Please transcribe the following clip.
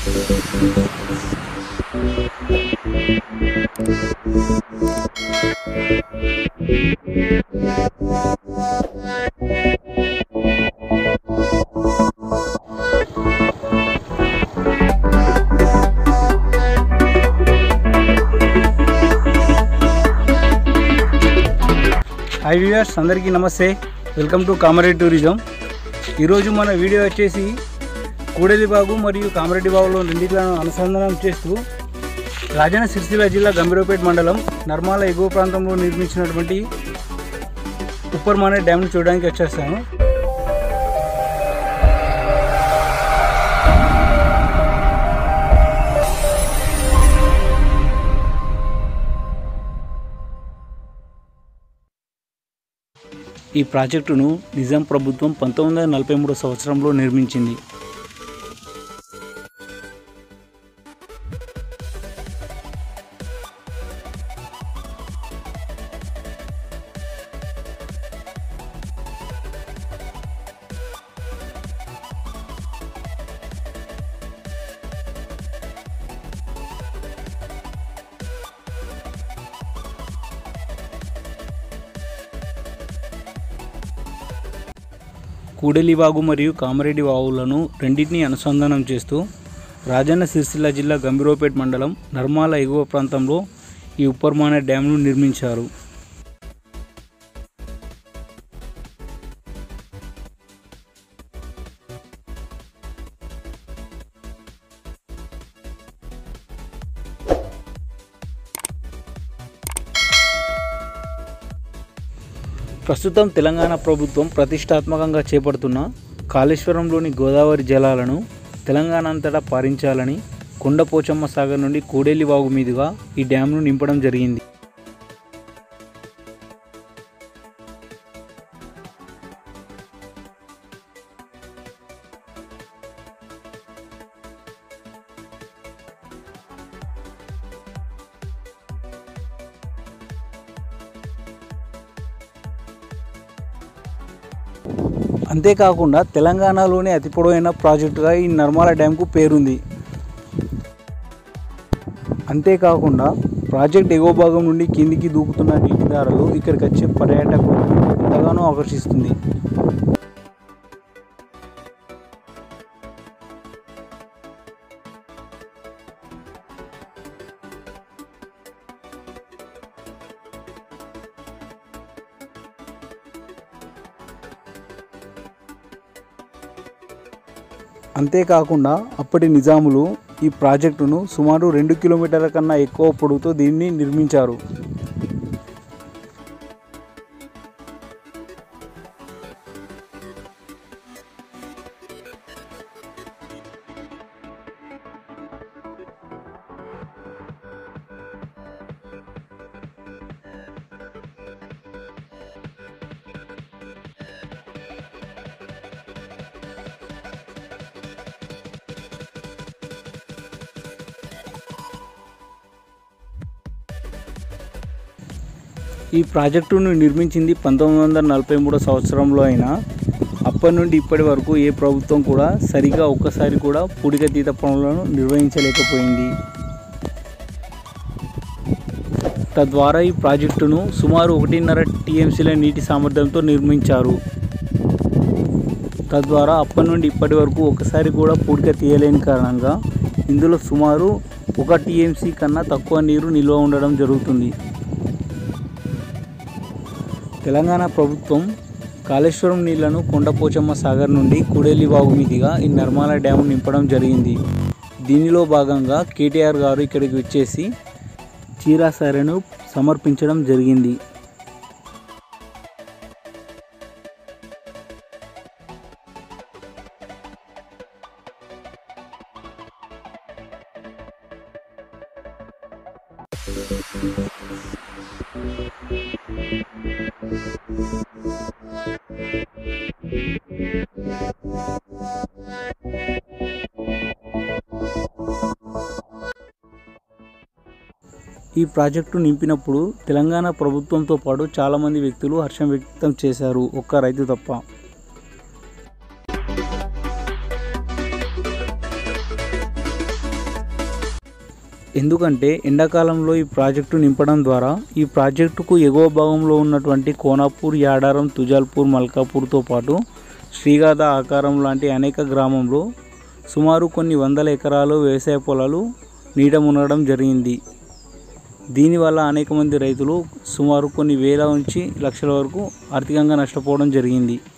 hi viewers అందరికీ నమస్తే welcome to Kamareddy tourism ఈరోజు మన వీడియో వచ్చేసి కూడలిబాగు మరియు కామారెడ్డి బాగులో రెండింటిలను అనుసంధానం చేస్తూ రాజన్న సిరిసిల్ల జిల్లా గంభీరపేట మండలం నర్మాల ఎగువ ప్రాంతంలో నిర్మించినటువంటి ఉప్పర్మానే డ్యామ్ను చూడడానికి వచ్చేస్తాను ఈ ప్రాజెక్టును నిజాం ప్రభుత్వం పంతొమ్మిది వందల నలభై మూడో సంవత్సరంలో నిర్మించింది కూడలివాగు మరియు కామారెడ్డి వాగులను రెండింటినీ అనుసంధానం చేస్తూ రాజన్న సిరిసిల్ల జిల్లా గంభీరపేట మండలం నర్మాల ఎగువ ప్రాంతంలో ఈ ఉప్పర్మాన డ్యామ్ను నిర్మించారు ప్రస్తుతం తెలంగాణ ప్రభుత్వం ప్రతిష్టాత్మకంగా చేపడుతున్న కాళేశ్వరంలోని గోదావరి జలాలను తెలంగాణ అంతటా పారించాలని కొండపోచమ్మ సాగర్ నుండి కూడేలి వాగు మీదుగా ఈ డ్యాంను నింపడం జరిగింది అంతేకాకుండా తెలంగాణలోనే అతి పొడవైన ప్రాజెక్టుగా ఈ నర్మాల డ్యాంకు పేరుంది అంతేకాకుండా ప్రాజెక్ట్ ఎగువ భాగం నుండి కిందికి దూకుతున్న నీటిదారులు ఇక్కడికి వచ్చే పర్యాటకులను ఎంతగానో ఆకర్షిస్తుంది అంతేకాకుండా అప్పటి నిజాములు ఈ ప్రాజెక్టును సుమారు రెండు కిలోమీటర్ల కన్నా ఎక్కువ పొడవుతో దీన్ని నిర్మించారు ఈ ప్రాజెక్టును నిర్మించింది పంతొమ్మిది వందల నలభై మూడో సంవత్సరంలో అయినా అప్పటి నుండి ఇప్పటి వరకు ఏ ప్రభుత్వం కూడా సరిగా ఒక్కసారి కూడా పూడికతీత పనులను నిర్వహించలేకపోయింది తద్వారా ఈ ప్రాజెక్టును సుమారు ఒకటిన్నర టీఎంసీల నీటి సామర్థ్యంతో నిర్మించారు తద్వారా అప్పటి నుండి ఇప్పటి వరకు ఒకసారి కూడా పూడిక తీయలేని కారణంగా ఇందులో సుమారు ఒక టీఎంసీ కన్నా తక్కువ నీరు నిల్వ ఉండడం జరుగుతుంది తెలంగాణ ప్రభుత్వం కాళేశ్వరం నీళ్లను కొండపోచమ్మ సాగర్ నుండి కుడేలి వాగు మీదుగా ఈ నర్మాల డ్యామ్ నింపడం జరిగింది దీనిలో భాగంగా కేటీఆర్ గారు ఇక్కడికి వచ్చేసి చీరాసారెను సమర్పించడం జరిగింది ఈ ప్రాజెక్టు నింపినప్పుడు తెలంగాణ ప్రభుత్వంతో పాటు చాలామంది వ్యక్తులు హర్షం వ్యక్తం చేశారు ఒక్క రైతు తప్ప ఎందుకంటే ఎండాకాలంలో ఈ ప్రాజెక్టు నింపడం ద్వారా ఈ ప్రాజెక్టుకు ఎగువ భాగంలో ఉన్నటువంటి కోనాపూర్ యాడారం తుజాల్పూర్ మల్కాపూర్తో పాటు శ్రీగాథ ఆకారం లాంటి అనేక గ్రామంలో సుమారు కొన్ని వందల ఎకరాలు వ్యవసాయ పొలాలు నీట మునగడం జరిగింది దీనివల్ల అనేక మంది రైతులు సుమారు కొన్ని వేల నుంచి లక్షల వరకు ఆర్థికంగా నష్టపోవడం జరిగింది